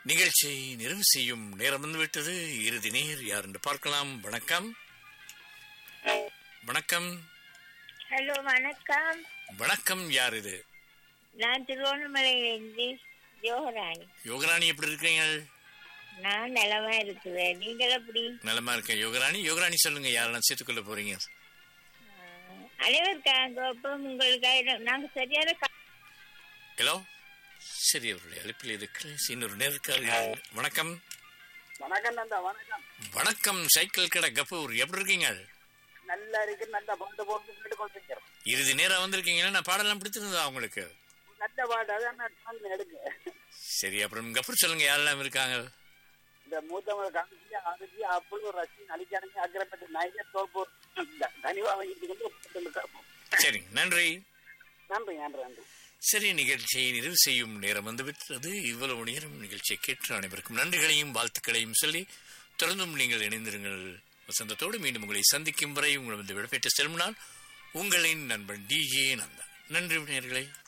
நிகழ்ச்சியை நிறைவு செய்யும் நேரம் வந்துவிட்டது இறுதி நேர் யார் என்று பார்க்கலாம் வணக்கம் வணக்கம் ஹலோ வணக்கம் வணக்கம் யார் இது நான் திருவண்ணாமலையிலிருந்து யோகராணி யோகராணி எப்படி இருக்கீங்க நான் நலமா இருக்கிறேன் நீங்கள் எப்படி நலமா இருக்கேன் யோகராணி யோகராணி சொல்லுங்க யாரெல்லாம் சேர்த்துக்கொள்ள போறீங்க ஆஹ், அனைவருக்காக அப்புறம் உங்களுக்காக நாங்க சரியான கா- ஹலோ சரி அவருடைய அழைப்பில் இருக்கிறேன் இன்னொரு நேருக்கார் வணக்கம் வணக்கம் நந்தா வணக்கம் வணக்கம் சைக்கிள் கடை கபூர் எப்படி இருக்கீங்க நல்லா இருக்கு நல்லா பாட்டு போட்டு கேட்டு கொண்டிருக்கிறோம் இறுதி நேரம் வந்திருக்கீங்கன்னா நான் பாடலாம் பிடிச்சிருந்தா உங்களுக்கு நல்ல பாட்டு அதான் நான் டைம் எடுங்க சரி அப்புறம் கபூர் சொல்லுங்க யாரெல்லாம் இருக்காங்க இந்த மூத்தவங்க காமிச்சு அதுக்கு அப்படி ஒரு ரசி நலிக்கானங்க அக்கிரப்பட்டு நாயகர் தோப்பு தனிவா வாங்கிட்டு கொண்டு சரி நன்றி நன்றி நன்றி நன்றி சரி நிகழ்ச்சியை நிறைவு செய்யும் நேரம் வந்துவிட்டது இவ்வளவு நேரம் நிகழ்ச்சியை கேட்டு அனைவருக்கும் நன்றிகளையும் வாழ்த்துக்களையும் சொல்லி தொடர்ந்தும் நீங்கள் இணைந்திருங்கள் வசந்தத்தோடு மீண்டும் உங்களை சந்திக்கும் வரை உங்களது விடப்பெற்ற செல்முனால் உங்களின் நண்பன் டி ஏ நந்தா நன்றி நேயர்களே